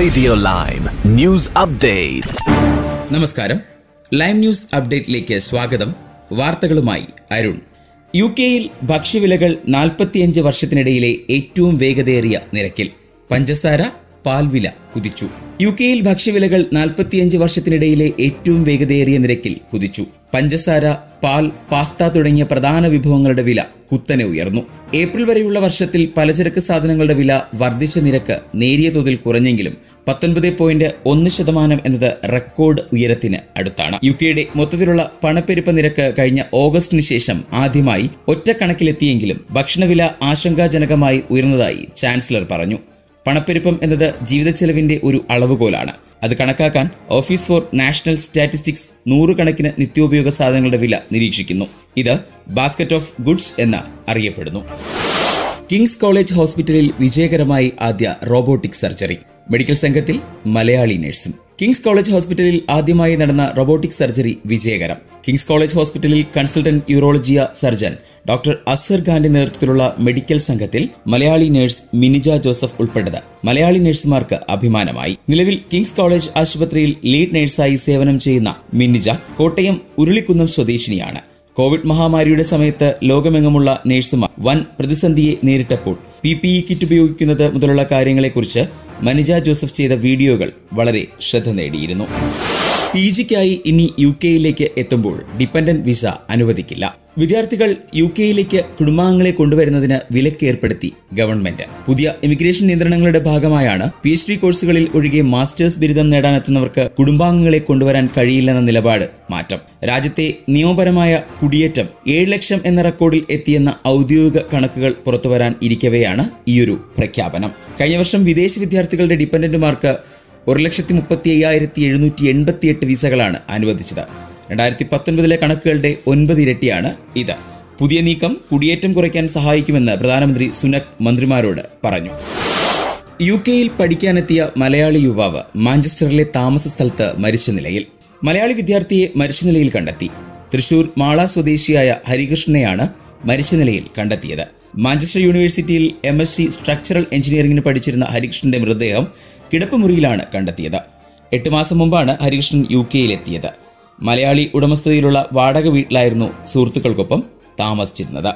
Radio Lime News Update. നമസ്കാരം lime news അപ്ഡേറ്റിലേക്ക് സ്വാഗതം വാർത്തകളുമായി അരുൺ യു കെയിൽ ഭക്ഷ്യവിലകൾ നാൽപ്പത്തിയഞ്ച് വർഷത്തിനിടയിലെ ഏറ്റവും വേഗതയേറിയ നിരക്കിൽ പഞ്ചസാര പാൽവില കുതിച്ചു യു കെയിൽ ഭക്ഷ്യവിലകൾ നാൽപ്പത്തിയഞ്ച് വർഷത്തിനിടയിലെ ഏറ്റവും വേഗതയേറിയ നിരക്കിൽ കുതിച്ചു പഞ്ചസാര പാൽ പാസ്ത തുടങ്ങിയ പ്രധാന വിഭവങ്ങളുടെ വില കുത്തനെ ഉയർന്നു ഏപ്രിൽ വരെയുള്ള വർഷത്തിൽ പലചരക്ക് സാധനങ്ങളുടെ വില വർദ്ധിച്ച നിരക്ക് നേരിയ തോതിൽ കുറഞ്ഞെങ്കിലും പത്തൊൻപത് പോയിന്റ് ഒന്ന് ശതമാനം എന്നത് റെക്കോർഡ് ഉയരത്തിന് അടുത്താണ് യു കെയുടെ മൊത്തത്തിലുള്ള പണപ്പെരുപ്പ നിരക്ക് കഴിഞ്ഞ ഓഗസ്റ്റിന് ശേഷം ആദ്യമായി ഒറ്റക്കണക്കിലെത്തിയെങ്കിലും ഭക്ഷണവില ആശങ്കാജനകമായി ഉയർന്നതായി ചാൻസലർ പറഞ്ഞു പണപ്പെരുപ്പം എന്നത് ജീവിത ചെലവിന്റെ ഒരു അളവുകോലാണ് അത് കണക്കാക്കാൻ ഓഫീസ് ഫോർ നാഷണൽ സ്റ്റാറ്റിസ്റ്റിക്സ് നൂറുകണക്കിന് നിത്യോപയോഗ സാധനങ്ങളുടെ വില നിരീക്ഷിക്കുന്നു ഇത് ബാസ്ക്കറ്റ് ഓഫ് ഗുഡ്സ് എന്ന് അറിയപ്പെടുന്നു കിങ്സ് കോളേജ് ഹോസ്പിറ്റലിൽ വിജയകരമായി ആദ്യ റോബോട്ടിക് സർജറി മെഡിക്കൽ സംഘത്തിൽ മലയാളി നഴ്സും കിങ്സ് കോളേജ് ഹോസ്പിറ്റലിൽ ആദ്യമായി നടന്ന റോബോട്ടിക് സർജറി വിജയകരം കിങ്സ് കോളേജ് ഹോസ്പിറ്റലിൽ കൺസൾട്ടന്റ് യൂറോളജിയ സർജൻ ഡോക്ടർ അസർ ഖാന്റെ നേതൃത്വത്തിലുള്ള മെഡിക്കൽ സംഘത്തിൽ മലയാളി നഴ്സ് മിനിജ ജോസഫ് ഉൾപ്പെട്ടത് മലയാളി നഴ്സുമാർക്ക് അഭിമാനമായി നിലവിൽ കിങ്സ് കോളേജ് ആശുപത്രിയിൽ ലീഡ് നഴ്സായി സേവനം ചെയ്യുന്ന മിനിജ കോട്ടയം ഉരുളിക്കുന്നം സ്വദേശിനിയാണ് കോവിഡ് മഹാമാരിയുടെ സമയത്ത് ലോകമെങ്ങുമുള്ള നഴ്സുമാർ വൻ പ്രതിസന്ധിയെ നേരിട്ടപ്പോൾ പി പി ഇ കിറ്റ് ഉപയോഗിക്കുന്നത് മുതലുള്ള കാര്യങ്ങളെക്കുറിച്ച് മനിജ ജോസഫ് ചെയ്ത വീഡിയോകൾ വളരെ ശ്രദ്ധ നേടിയിരുന്നു പി ജിക്കായി ഇനി യു കെയിലേക്ക് എത്തുമ്പോൾ ഡിപെൻഡന്റ് വിസ അനുവദിക്കില്ല വിദ്യാർത്ഥികൾ യു കെയിലേക്ക് കുടുംബാംഗങ്ങളെ കൊണ്ടുവരുന്നതിന് വിലക്ക് ഏർപ്പെടുത്തി ഗവൺമെന്റ് പുതിയ ഇമിഗ്രേഷൻ നിയന്ത്രണങ്ങളുടെ ഭാഗമായാണ് പി എച്ച് ഡി കോഴ്സുകളിൽ ഒഴികെ മാസ്റ്റേഴ്സ് ബിരുദം നേടാനെത്തുന്നവർക്ക് കുടുംബാംഗങ്ങളെ കൊണ്ടുവരാൻ കഴിയില്ലെന്ന നിലപാട് മാറ്റം രാജ്യത്തെ നിയമപരമായ കുടിയേറ്റം ഏഴ് ലക്ഷം എന്ന റെക്കോർഡിൽ എത്തിയെന്ന ഔദ്യോഗിക കണക്കുകൾ പുറത്തുവരാൻ ഇരിക്കവെയാണ് ഈയൊരു പ്രഖ്യാപനം കഴിഞ്ഞ വർഷം വിദേശ വിദ്യാർത്ഥികളുടെ ഡിപെൻഡന്റുമാർക്ക് ഒരു ലക്ഷത്തി മുപ്പത്തി അയ്യായിരത്തി എഴുന്നൂറ്റി എൺപത്തിയെട്ട് വിസകളാണ് അനുവദിച്ചത് രണ്ടായിരത്തി പത്തൊൻപതിലെ കണക്കുകളുടെ ഒൻപത് ഇരട്ടിയാണ് ഇത് പുതിയ നീക്കം കുടിയേറ്റം കുറയ്ക്കാൻ സഹായിക്കുമെന്ന് പ്രധാനമന്ത്രി സുനക് മന്ത്രിമാരോട് പറഞ്ഞു യു കെയിൽ പഠിക്കാനെത്തിയ മലയാളി യുവാവ് മാഞ്ചസ്റ്ററിലെ താമസ സ്ഥലത്ത് മരിച്ച നിലയിൽ മലയാളി വിദ്യാർത്ഥിയെ മരിച്ച നിലയിൽ കണ്ടെത്തി തൃശൂർ മാള സ്വദേശിയായ ഹരികൃഷ്ണനെയാണ് മരിച്ച നിലയിൽ കണ്ടെത്തിയത് മാഞ്ചസ്റ്റർ യൂണിവേഴ്സിറ്റിയിൽ എം എസ് സി സ്ട്രക്ചറൽ എഞ്ചിനീയറിംഗിന് പഠിച്ചിരുന്ന ഹരികൃഷ്ണന്റെ മൃതദേഹം കിടപ്പുമുറിയിലാണ് കണ്ടെത്തിയത് എട്ട് മാസം മുമ്പാണ് ഹരികൃഷ്ണൻ യു കെയിലെത്തിയത് മലയാളി ഉടമസ്ഥതയിലുള്ള വാടക വീട്ടിലായിരുന്നു സുഹൃത്തുക്കൾക്കൊപ്പം താമസിച്ചിരുന്നത്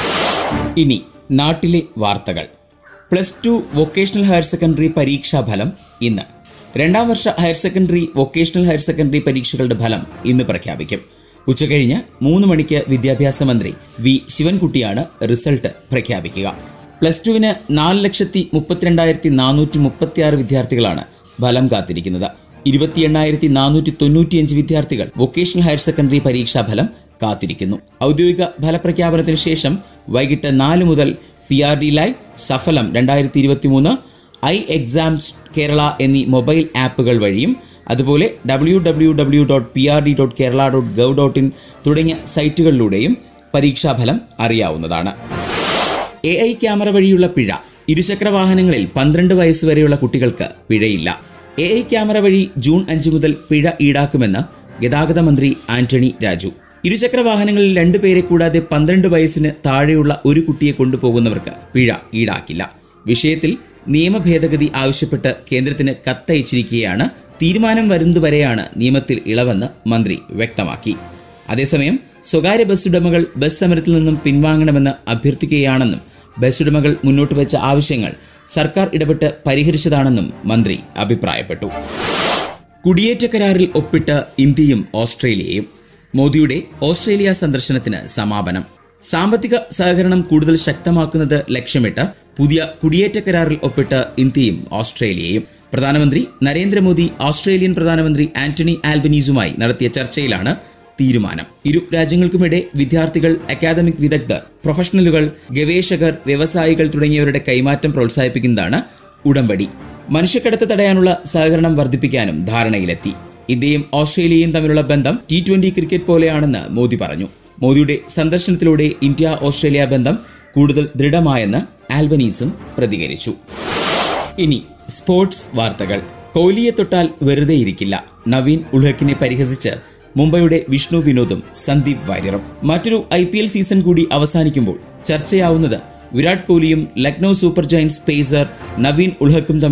ഇനി നാട്ടിലെ വാർത്തകൾ plus two vocational higher secondary പരീക്ഷാ ഫലം ഇന്ന് രണ്ടാം വർഷ higher secondary vocational higher secondary പരീക്ഷകളുടെ ഫലം ഇന്ന് പ്രഖ്യാപിക്കും ഉച്ചകഴിഞ്ഞ് മൂന്ന് മണിക്ക് വിദ്യാഭ്യാസ മന്ത്രി വി ശിവൻകുട്ടിയാണ് റിസൾട്ട് പ്രഖ്യാപിക്കുക പ്ലസ് ടുവിന് നാല് ലക്ഷത്തി മുപ്പത്തിരണ്ടായിരത്തി നാനൂറ്റി മുപ്പത്തിയാറ് വിദ്യാർത്ഥികളാണ് ഫലം കാത്തിരിക്കുന്നത് ഇരുപത്തി എണ്ണായിരത്തി നാനൂറ്റി തൊണ്ണൂറ്റിയഞ്ച് വിദ്യാർത്ഥികൾ വൊക്കേഷണൽ ഹയർ സെക്കൻഡറി പരീക്ഷാ ഫലം കാത്തിരിക്കുന്നു ഔദ്യോഗിക ഫലപ്രഖ്യാപനത്തിന് ശേഷം വൈകിട്ട് നാല് മുതൽ പി ആർ ഡി ലൈവ് സഫലം രണ്ടായിരത്തി ഇരുപത്തി മൂന്ന് ഐ എക്സാംസ് കേരള എന്നീ മൊബൈൽ ആപ്പുകൾ വഴിയും അതുപോലെ W W W dot P R D dot Kerala dot gov dot in തുടങ്ങിയ സൈറ്റുകളിലൂടെയും പരീക്ഷാഫലം അറിയാവുന്നതാണ് എ ഐ ക്യാമറ വഴിയുള്ള പിഴ ഇരുചക്ര വാഹനങ്ങളിൽ പന്ത്രണ്ട് വയസ്സ് വരെയുള്ള കുട്ടികൾക്ക് പിഴയില്ല എ ഐ ക്യാമറ വഴി ജൂൺ അഞ്ച് മുതൽ പിഴ ഈടാക്കുമെന്ന് ഗതാഗത മന്ത്രി ആന്റണി രാജു ഇരുചക്ര വാഹനങ്ങളിൽ രണ്ടുപേരെ കൂടാതെ പന്ത്രണ്ട് വയസ്സിന് താഴെയുള്ള ഒരു കുട്ടിയെ കൊണ്ടുപോകുന്നവർക്ക് പിഴ ഈടാക്കില്ല വിഷയത്തിൽ നിയമ ഭേദഗതി ആവശ്യപ്പെട്ട് കേന്ദ്രത്തിന് കത്തയച്ചിരിക്കുകയാണ് തീരുമാനം വരുന്നതുവരെയാണ് നിയമത്തിൽ ഇളവെന്ന് മന്ത്രി വ്യക്തമാക്കി അതേസമയം സ്വകാര്യ ബസ് ഉടമകൾ ബസ് സമരത്തിൽ നിന്നും പിൻവാങ്ങണമെന്ന് അഭ്യർത്ഥിക്കുകയാണെന്നും ബസ് ഉടമകൾ മുന്നോട്ട് വെച്ച ആവശ്യങ്ങൾ സർക്കാർ ഇടപെട്ട് പരിഹരിച്ചതാണെന്നും മന്ത്രി അഭിപ്രായപ്പെട്ടു കുടിയേറ്റ കരാറിൽ ഒപ്പിട്ട് ഇന്ത്യയും ഓസ്ട്രേലിയയും മോദിയുടെ ഓസ്ട്രേലിയ സന്ദർശനത്തിന് സമാപനം സാമ്പത്തിക സഹകരണം കൂടുതൽ ശക്തമാക്കുന്നത് ലക്ഷ്യമിട്ട് പുതിയ കുടിയേറ്റ കരാറിൽ ഒപ്പിട്ട് ഇന്ത്യയും ഓസ്ട്രേലിയയും പ്രധാനമന്ത്രി നരേന്ദ്രമോദി ഓസ്ട്രേലിയൻ പ്രധാനമന്ത്രി ആന്റണി ആൽബനീസുമായി നടത്തിയ ചർച്ചയിലാണ് തീരുമാനം ഇരു രാജ്യങ്ങൾക്കുമിടെ വിദ്യാർത്ഥികൾ അക്കാദമിക് വിദഗ്ധർ പ്രൊഫഷണലുകൾ ഗവേഷകർ വ്യവസായികൾ തുടങ്ങിയവരുടെ കൈമാറ്റം പ്രോത്സാഹിപ്പിക്കുന്നതാണ് ഉടമ്പടി മനുഷ്യക്കടത്ത് തടയാനുള്ള സഹകരണം വർദ്ധിപ്പിക്കാനും ധാരണയിലെത്തി ഇന്ത്യയും ഓസ്ട്രേലിയയും തമ്മിലുള്ള ബന്ധം ടി ട്വന്റി ക്രിക്കറ്റ് പോലെയാണെന്ന് മോദി പറഞ്ഞു മോദിയുടെ സന്ദർശനത്തിലൂടെ ഇന്ത്യ ഓസ്ട്രേലിയ ബന്ധം കൂടുതൽ ദൃഢമായെന്ന് ആൽബനീസും പ്രതികരിച്ചു ഇനി സ്പോർട്സ് വാർത്തകൾ കോഹ്ലിയെ തൊട്ടാൽ വെറുതെ ഇരിക്കില്ല നവീൻ ഉൾഹക്കിനെ പരിഹസിച്ച് മുംബൈയുടെ വിഷ്ണു വിനോദും സന്ദീപ് വാര്യറും മറ്റൊരു ഐ പി എൽ സീസൺ കൂടി അവസാനിക്കുമ്പോൾ ചർച്ചയാവുന്നത് വിരാട് കോഹ്ലിയും Lucknow super giants pacer Naveen ഉൾഹക്കും തമ്മിലുള്ള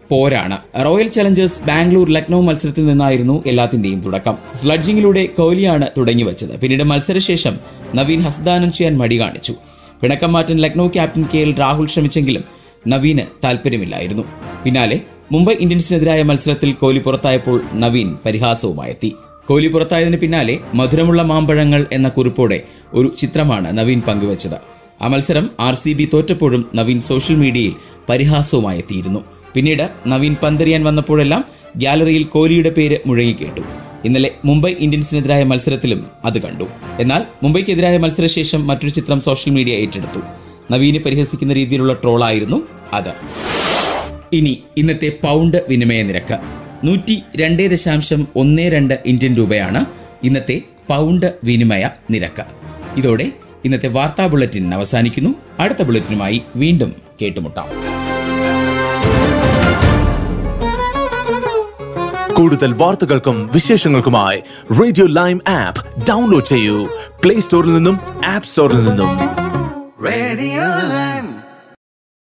പോരാണ് റോയൽ ചലഞ്ചേഴ്സ് ബാംഗ്ലൂർ ലക്നൌ മത്സരത്തിൽ നിന്നായിരുന്നു എല്ലാത്തിന്റെയും തുടക്കം സ്ലഡ്ജിങ്ങിലൂടെ കോഹ്ലിയാണ് തുടങ്ങിവച്ചത് പിന്നീട് മത്സരശേഷം നവീൻ ഹസ്ദാനം ചെയ്യാൻ മടി കാണിച്ചു പിണക്കം മാറ്റാൻ Lucknow captain K L Rahul ശ്രമിച്ചെങ്കിലും നവീന് താല്പര്യമില്ലായിരുന്നു പിന്നാലെ മുംബൈ ഇന്ത്യൻസിനെതിരായ മത്സരത്തിൽ കോഹ്ലി പുറത്തായപ്പോൾ നവീൻ പരിഹാസവുമായെത്തി കോഹ്ലി പുറത്തായതിന് പിന്നാലെ മധുരമുള്ള മാമ്പഴങ്ങൾ എന്ന കുറിപ്പോടെ ഒരു ചിത്രമാണ് നവീൻ പങ്കുവച്ചത് ആ മത്സരം ആർ സി ബി തോറ്റപ്പോഴും നവീൻ സോഷ്യൽ മീഡിയയിൽ പരിഹാസവുമായി എത്തിയിരുന്നു പിന്നീട് നവീൻ പന്തെറിയാൻ വന്നപ്പോഴെല്ലാം ഗ്യാലറിയിൽ കോഹ്ലിയുടെ പേര് മുഴങ്ങിക്കേട്ടു ഇന്നലെ മുംബൈ ഇന്ത്യൻസിനെതിരായ മത്സരത്തിലും അത് കണ്ടു എന്നാൽ മുംബൈക്കെതിരായ മത്സരശേഷം മറ്റൊരു ചിത്രം സോഷ്യൽ മീഡിയ ഏറ്റെടുത്തു നവീനെ പരിഹസിക്കുന്ന രീതിയിലുള്ള ട്രോളായിരുന്നു അത് ഇനി ഇന്നത്തെ പൗണ്ട് വിനിമയ നിരക്ക് നൂറ്റി രണ്ട് ദശാംശം ഒന്ന് രണ്ട് ഇന്ത്യൻ രൂപയാണ് ഇന്നത്തെ പൗണ്ട് വിനിമയ നിരക്ക് ഇതോടെ ഇന്നത്തെ വാർത്താ ബുള്ളറ്റിൻ അവസാനിക്കുന്നു അടുത്ത ബുള്ളറ്റിനുമായി വീണ്ടും കേട്ടുമുട്ടാം കൂടുതൽ വാർത്തകൾക്കും വിശേഷങ്ങൾക്കുമായി റേഡിയോ ലൈം ആപ്പ് ഡൗൺലോഡ് ചെയ്യൂ പ്ലേ സ്റ്റോറിൽ നിന്നും ആപ്പ് സ്റ്റോറിൽ നിന്നും Radio Lime.